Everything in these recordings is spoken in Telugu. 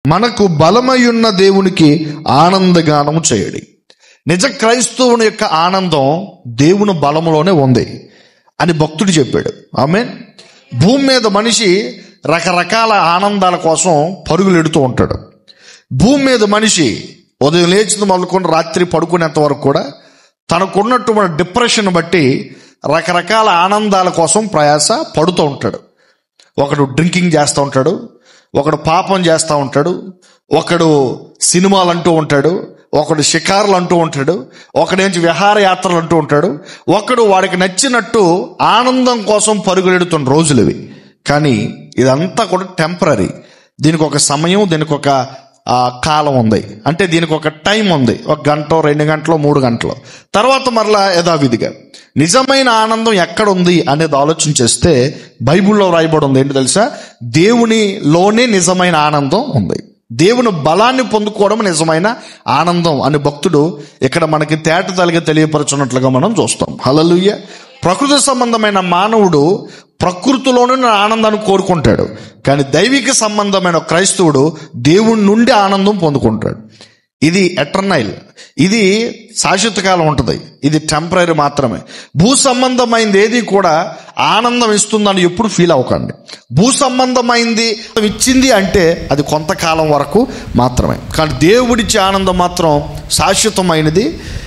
మనకు బలమయున్న దేవునికి ఆనందగానం చేయడి నిజ క్రైస్తవుని యొక్క ఆనందం దేవుని బలములోనే ఉంది అని భక్తుడు చెప్పాడు ఆమె భూమి మీద మనిషి రకరకాల ఆనందాల కోసం పరుగులు ఎడుతూ ఉంటాడు భూమి మీద మనిషి ఉదయం లేచింది మొదలుకొని రాత్రి పడుకునేంత వరకు కూడా తనకున్నటువంటి డిప్రెషన్ బట్టి రకరకాల ఆనందాల కోసం ప్రయాస పడుతూ ఉంటాడు ఒకడు డ్రింకింగ్ చేస్తూ ఉంటాడు ఒకడు పాపం చేస్తూ ఉంటాడు ఒకడు సినిమాలు అంటూ ఉంటాడు ఒకడు షికారులు అంటూ ఉంటాడు ఒకడేంచి విహారయాత్రలు అంటూ ఉంటాడు ఒకడు వాడికి నచ్చినట్టు ఆనందం కోసం పరుగులెడుతున్న రోజులు ఇవి కానీ ఇదంతా కూడా టెంపరీ దీనికి ఒక సమయం దీనికి ఒక ఆ, కాలం ఉంది అంటే దీనికి ఒక టైం ఉంది ఒక గంట రెండు గంటలు మూడు గంటలు తర్వాత మరలా యథావిధిగా నిజమైన ఆనందం ఎక్కడ ఉంది అనేది ఆలోచన చేస్తే బైబిల్లో రాయబడి ఉంది ఏంటి తెలుసా దేవునిలోనే నిజమైన ఆనందం ఉంది దేవుని బలాన్ని పొందుకోవడం నిజమైన ఆనందం అని భక్తుడు ఇక్కడ మనకి తేటతలిగా తెలియపరచున్నట్లుగా మనం చూస్తాం హలలుయ్య ప్రకృతి సంబంధమైన మానవుడు ప్రకృతిలోనే ఆనందాన్ని కోరుకుంటాడు కానీ దైవిక సంబంధమైన క్రైస్తవుడు దేవుని నుండి ఆనందం పొందుకుంటాడు ఇది ఎటర్నైల్ ఇది శాశ్వత కాలం ఉంటుంది ఇది టెంపరీ మాత్రమే భూ సంబంధమైంది ఏది కూడా ఆనందం ఇస్తుందని ఎప్పుడు ఫీల్ అవ్వకండి భూ సంబంధమైంది ఇచ్చింది అంటే అది కొంతకాలం వరకు మాత్రమే కానీ దేవుడిచ్చే ఆనందం మాత్రం శాశ్వతమైనది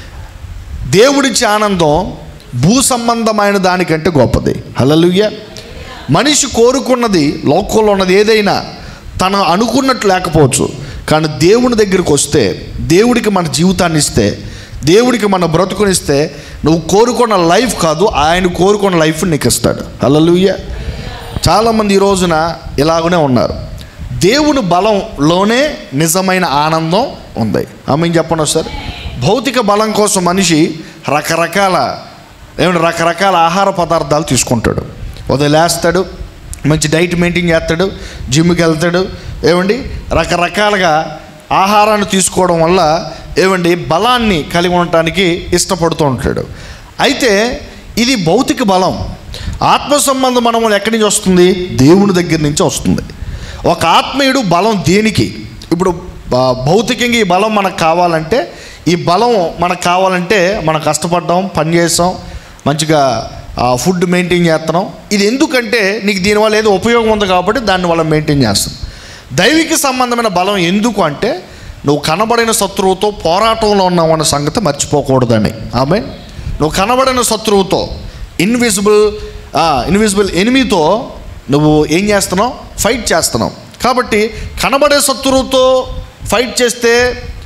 దేవుడిచ్చే ఆనందం భూ సంబంధమైన దానికంటే గొప్పది హలలుయ్య మనిషి కోరుకున్నది లోకంలో ఉన్నది ఏదైనా తను అనుకున్నట్టు లేకపోవచ్చు కానీ దేవుని దగ్గరికి వస్తే దేవుడికి మన జీవితాన్ని ఇస్తే దేవుడికి మన బ్రతుకునిస్తే నువ్వు కోరుకున్న లైఫ్ కాదు ఆయన కోరుకున్న లైఫ్ నీకు ఇస్తాడు హలలుయ్య చాలామంది ఈ రోజున ఇలాగనే ఉన్నారు దేవుని బలంలోనే నిజమైన ఆనందం ఉంది ఆమె చెప్పండి సార్ భౌతిక బలం కోసం మనిషి రకరకాల ఏమంటే రకరకాల ఆహార పదార్థాలు తీసుకుంటాడు వదిలేస్తాడు మంచి డైట్ మెయింటైన్ చేస్తాడు జిమ్కి వెళ్తాడు ఏమండి రకరకాలుగా ఆహారాన్ని తీసుకోవడం వల్ల ఏమండి బలాన్ని కలిగి ఉండటానికి ఇష్టపడుతూ ఉంటాడు అయితే ఇది భౌతిక బలం ఆత్మ సంబంధం మనం ఎక్కడి నుంచి వస్తుంది దేవుని దగ్గర నుంచి వస్తుంది ఒక ఆత్మీయుడు బలం దేనికి ఇప్పుడు బ- భౌతికంగా ఈ బలం మనకు కావాలంటే ఈ బలం మనకు కావాలంటే మనం కష్టపడ్డాం పని చేసాం మంచిగా ఆ, ఫుడ్ మెయింటైన్ చేస్తున్నాం ఇది ఎందుకంటే నీకు దీనివల్ల ఏదో ఉపయోగం ఉంది కాబట్టి దాన్ని వల్ల మెయింటైన్ చేస్తాం దైవిక సంబంధమైన బలం ఎందుకు అంటే నువ్వు కనబడిన శత్రువుతో పోరాటంలో ఉన్నావు అన్న సంగతి మర్చిపోకూడదని ఆమె నువ్వు కనబడిన శత్రువుతో ఇన్విజిబుల్ ఇన్విజిబుల్ ఎనిమితో నువ్వు ఏం చేస్తున్నావు ఫైట్ చేస్తున్నావు కాబట్టి కనబడే శత్రువుతో ఫైట్ చేస్తే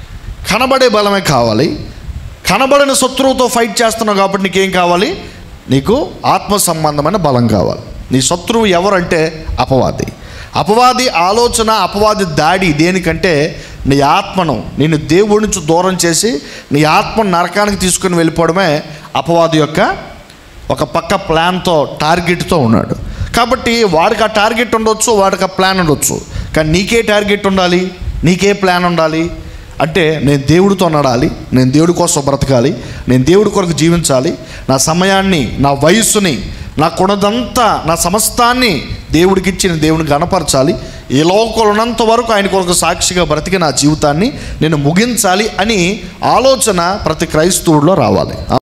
కనబడే బలమే కావాలి కనబడిన శత్రువుతో ఫైట్ చేస్తున్నావు కాబట్టి నీకేం కావాలి నీకు ఆత్మ సంబంధమైన బలం కావాలి నీ శత్రువు ఎవరంటే అపవాది అపవాది ఆలోచన అపవాది దాడి దేనికంటే నీ ఆత్మను నేను దేవుడి నుంచి దూరం చేసి నీ ఆత్మను నరకానికి తీసుకుని వెళ్ళిపోవడమే అపవాది యొక్క ఒక పక్క ప్లాన్తో టార్గెట్తో ఉన్నాడు కాబట్టి వాడికి ఆ టార్గెట్ ఉండొచ్చు వాడికి ఆ ప్లాన్ ఉండొచ్చు కానీ నీకే టార్గెట్ ఉండాలి నీకే ప్లాన్ ఉండాలి అంటే నేను దేవుడితో నడాలి నేను దేవుడి కోసం బ్రతకాలి నేను దేవుడి కొరకు జీవించాలి నా సమయాన్ని నా వయస్సుని నా కొనదంతా నా సమస్తాన్ని దేవుడికి ఇచ్చి నేను దేవుని గణపరచాలి ఈ లోకంలో ఉన్నంత వరకు ఆయన కొరకు సాక్షిగా బ్రతికి నా జీవితాన్ని నేను ముగించాలి అని ఆలోచన ప్రతి క్రైస్తవుడిలో రావాలి